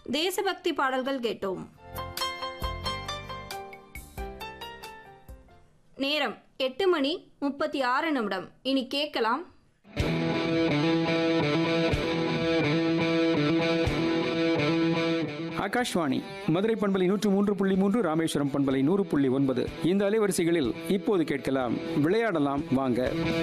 தேசபக்தி பாடல்கள் கேட்டோம் நேரம் எட்டு மணி முப்பத்தி ஆறு நிமிடம் இனி கேட்கலாம் ஆகாஷ்வாணி மதுரை பண்பலை நூற்று மூன்று புள்ளி மூன்று ராமேஸ்வரம் பண்பலை நூறு புள்ளி ஒன்பது இந்த அலைவரிசைகளில் இப்போது கேட்கலாம் விளையாடலாம் வாங்க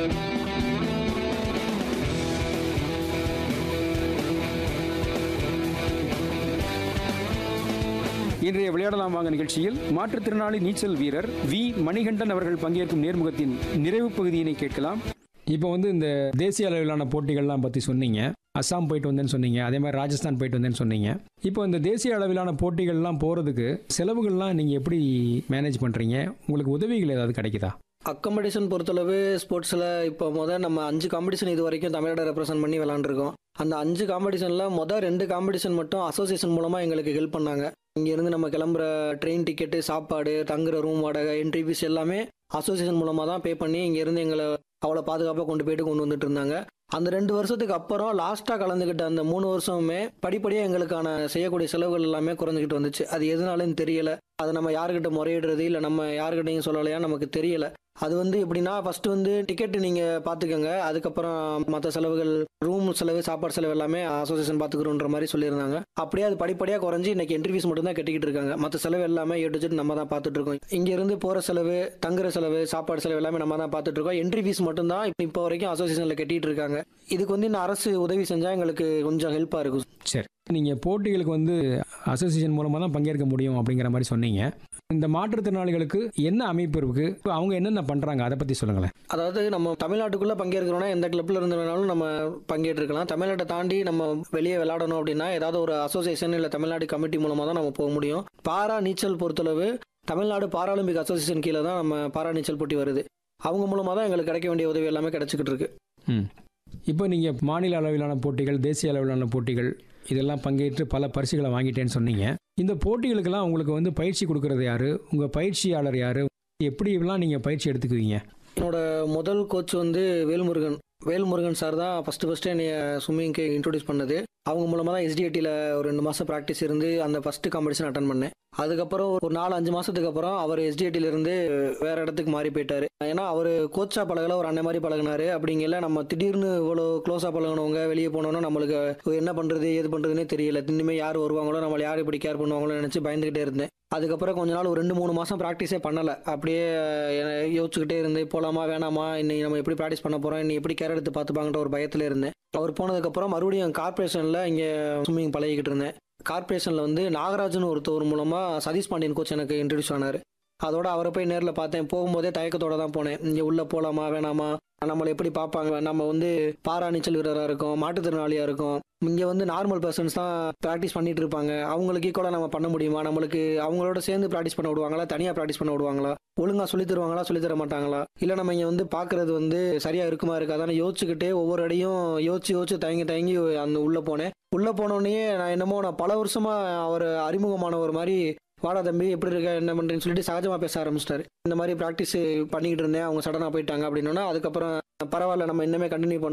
இன்றைய விளையாடலாம் வாங்க நிகழ்ச்சியில் மாற்றுத்திறனாளி நீச்சல் வீரர் வி மணிகண்டன் அவர்கள் பங்கேற்கும் நேர்முகத்தின் நிறைவு பகுதியினை கேட்கலாம் இப்போ வந்து இந்த தேசிய அளவிலான போட்டிகள்லாம் பற்றி சொன்னீங்க அஸ்ஸாம் போயிட்டு வந்தேன்னு சொன்னீங்க அதே மாதிரி ராஜஸ்தான் போயிட்டு வந்தேன்னு சொன்னீங்க இப்போ இந்த தேசிய அளவிலான போட்டிகள்லாம் போகிறதுக்கு செலவுகள்லாம் நீங்கள் எப்படி மேனேஜ் பண்ணுறீங்க உங்களுக்கு உதவிகள் ஏதாவது கிடைக்குதா அக்கமடேஷன் பொறுத்தளவு ஸ்போர்ட்ஸில் இப்போ மொதல் நம்ம அஞ்சு காம்படிஷன் இது வரைக்கும் தமிழ்நாடு ரெப்ரசென்ட் பண்ணி விளாண்டுருக்கோம் அந்த அஞ்சு காம்படிஷனில் மொதல் ரெண்டு காம்படிஷன் மட்டும் அசோசியேஷன் மூலமாக எங்களுக்கு ஹெல்ப் பண்ணாங்க இங்கேருந்து நம்ம கிளம்புற ட்ரெயின் டிக்கெட்டு சாப்பாடு தங்குற ரூம் வாடகை என்ட்ரி ஃபீஸ் எல்லாமே அசோசியேஷன் மூலமாக தான் பே பண்ணி இங்கேருந்து எங்களை அவ்வளோ பாதுகாப்பாக கொண்டு போயிட்டு கொண்டு வந்துட்டு இருந்தாங்க அந்த ரெண்டு வருஷத்துக்கு அப்புறம் லாஸ்ட்டாக கலந்துக்கிட்ட அந்த மூணு வருஷமுமே படிப்படியாக எங்களுக்கான செய்யக்கூடிய செலவுகள் எல்லாமே குறைஞ்சிக்கிட்டு வந்துச்சு அது எதனாலன்னு தெரியல அதை நம்ம யாருக்கிட்ட முறையிடுறது இல்லை நம்ம யாருக்கிட்டையும் சொல்லலையா நமக்கு தெரியல அது வந்து எப்படின்னா ஃபர்ஸ்ட் வந்து டிக்கெட் நீங்க பாத்துக்கோங்க அதுக்கப்புறம் மற்ற செலவுகள் ரூம் செலவு சாப்பாடு செலவு எல்லாமே அசோசியேஷன் பாத்துக்கிறோன்ற மாதிரி சொல்லியிருந்தாங்க அப்படியே அது படிப்படியா குறைஞ்சி இன்னைக்கு என்ட்ரி ஃபீஸ் மட்டும் தான் கட்டிக்கிட்டு இருக்காங்க மற்ற செலவு எல்லாமே ஏ டு நம்ம தான் பார்த்துட்டு இருக்கோம் இங்க இருந்து போற செலவு தங்குற செலவு சாப்பாடு செலவு எல்லாமே நம்ம தான் பார்த்துட்டு இருக்கோம் என்ட்ரி ஃபீஸ் மட்டும் தான் இப்போ வரைக்கும் அசோசியேஷன்ல கட்டிட்டு இருக்காங்க இதுக்கு வந்து இந்த அரசு உதவி செஞ்சா எங்களுக்கு கொஞ்சம் ஹெல்ப்பா இருக்கும் சரி நீங்கள் போட்டிகளுக்கு வந்து அசோசியேஷன் மூலமாக தான் பங்கேற்க முடியும் அப்படிங்கிற மாதிரி சொன்னீங்க இந்த மாற்றுத்திறனாளிகளுக்கு என்ன அமைப்பு இருக்கு அவங்க என்னென்ன பண்ணுறாங்க அதை பற்றி சொல்லுங்களேன் அதாவது நம்ம தமிழ்நாட்டுக்குள்ள பங்கேற்கிறோம்னா எந்த கிளப்ல இருந்து வேணாலும் நம்ம பங்கேற்றுக்கலாம் தமிழ்நாட்டை தாண்டி நம்ம வெளியே விளையாடணும் அப்படின்னா ஏதாவது ஒரு அசோசியேஷன் இல்லை தமிழ்நாடு கமிட்டி மூலமா தான் நம்ம போக முடியும் பாரா நீச்சல் பொறுத்தளவு தமிழ்நாடு பாராலிம்பிக் அசோசியேஷன் கீழே தான் நம்ம பாரா நீச்சல் போட்டி வருது அவங்க மூலமா தான் எங்களுக்கு கிடைக்க வேண்டிய உதவி எல்லாமே கிடைச்சிக்கிட்டு இருக்கு ம் இப்போ நீங்கள் மாநில அளவிலான போட்டிகள் தேசிய அளவிலான போட்டிகள் இதெல்லாம் பங்கேற்று பல பரிசுகளை வாங்கிட்டேன்னு சொன்னீங்க இந்த போட்டிகளுக்கெல்லாம் உங்களுக்கு வந்து பயிற்சி கொடுக்கறது யாரு உங்கள் பயிற்சியாளர் யாரு எப்படி எல்லாம் நீங்கள் பயிற்சி எடுத்துக்குவீங்க என்னோட முதல் கோச் வந்து வேல்முருகன் வேல்முருகன் சார் தான் ஃபர்ஸ்ட் ஃபர்ஸ்ட் என்னைய ஸ்விம்மிங்க்கு இன்ட்ரோடியூஸ் பண்ணது அவங்க மூலமாக தான் எஸ்டிஐடியில் ஒரு ரெண்டு மாதம் ப்ராக்டிஸ் இருந்து அந்த ஃபர்ஸ்ட் காம்படிஷன் அட்டன் பண்ணேன் அதுக்கப்புறம் ஒரு நாலு அஞ்சு மாசத்துக்கு அப்புறம் அவர் எஸ்டிஐடில இருந்து வேற இடத்துக்கு மாறி போயிட்டாரு ஏன்னா அவர் கோச்சா பழகல ஒரு அண்ணன் மாதிரி பழகினாரு அப்படிங்கல நம்ம திடீர்னு இவ்வளோ க்ளோஸா பழகினவங்க வெளியே போனோம்னா நம்மளுக்கு என்ன பண்றது ஏது பண்றதுன்னே தெரியல இனிமே யார் வருவாங்களோ நம்மளை யார் இப்படி கேர் பண்ணுவாங்களோ நினைச்சு பயந்துகிட்டே இருந்தேன் அதுக்கப்புறம் கொஞ்ச நாள் ஒரு ரெண்டு மூணு மாசம் ப்ராக்டிஸே பண்ணல அப்படியே அஹ், யோசிச்சுக்கிட்டே இருந்து போலாமா வேணாமா இன்னைக்கு நம்ம எப்படி ப்ராக்டிஸ் பண்ண போறோம் இன்னைக்கு எப்படி கேர் எடுத்து பார்த்துப்பாங்கன்ற ஒரு பயத்துல இருந்தேன் அவர் போனதுக்கப்புறம் மறுபடியும் கார்பரேஷன்ல இங்க ஸ்விம்மிங் பழகிக்கிட்டு இருந்தேன் கார்பரேஷன்ல வந்து நாகராஜன் ஒருத்தவர் மூலமா சதீஷ் பாண்டியன் கோச் எனக்கு இன்ட்ரடியூஸ் ஆனாரு அதோட அவரை போய் நேரில் பார்த்தேன் போகும்போதே தயக்கத்தோட தான் போனேன் இங்கே உள்ள போலாமா வேணாமா நம்மளை எப்படி பார்ப்பாங்க நம்ம வந்து பாரா நீச்சல் வீரராக இருக்கோம் மாற்றுத்திறனாளியாக இருக்கோம் இங்கே வந்து நார்மல் பர்சன்ஸ் தான் ப்ராக்டிஸ் பண்ணிட்டு இருப்பாங்க அவங்களுக்கு ஈக்குவலாக நம்ம பண்ண முடியுமா நம்மளுக்கு அவங்களோட சேர்ந்து ப்ராக்டிஸ் பண்ண விடுவாங்களா தனியாக ப்ராக்டிஸ் பண்ண விடுவாங்களா ஒழுங்கா சொல்லி தருவாங்களா சொல்லி தர மாட்டாங்களா இல்லை நம்ம இங்கே வந்து பார்க்கறது வந்து சரியா இருக்குமா இருக்காதான்னு யோசிச்சுக்கிட்டே ஒவ்வொரு அடியும் யோசிச்சு யோசிச்சு தயங்கி தயங்கி அந்த உள்ளே போனேன் உள்ளே போனோடனே நான் என்னமோ நான் பல வருஷமா அவர் அறிமுகமானவர் மாதிரி வாடா தம்பி எப்படி இருக்க என்ன பண்றேன்னு சொல்லிட்டு சகஜமா பேச ஆரம்பிச்சிட்டாரு இந்த மாதிரி ப்ராக்டிஸ் பண்ணிக்கிட்டு இருந்தேன் அவங்க சடனா போயிட்டாங்க அப்படின்னா அதுக்கப்புறம் பரவாயில்ல நம்ம இன்னமே கண்டினியூ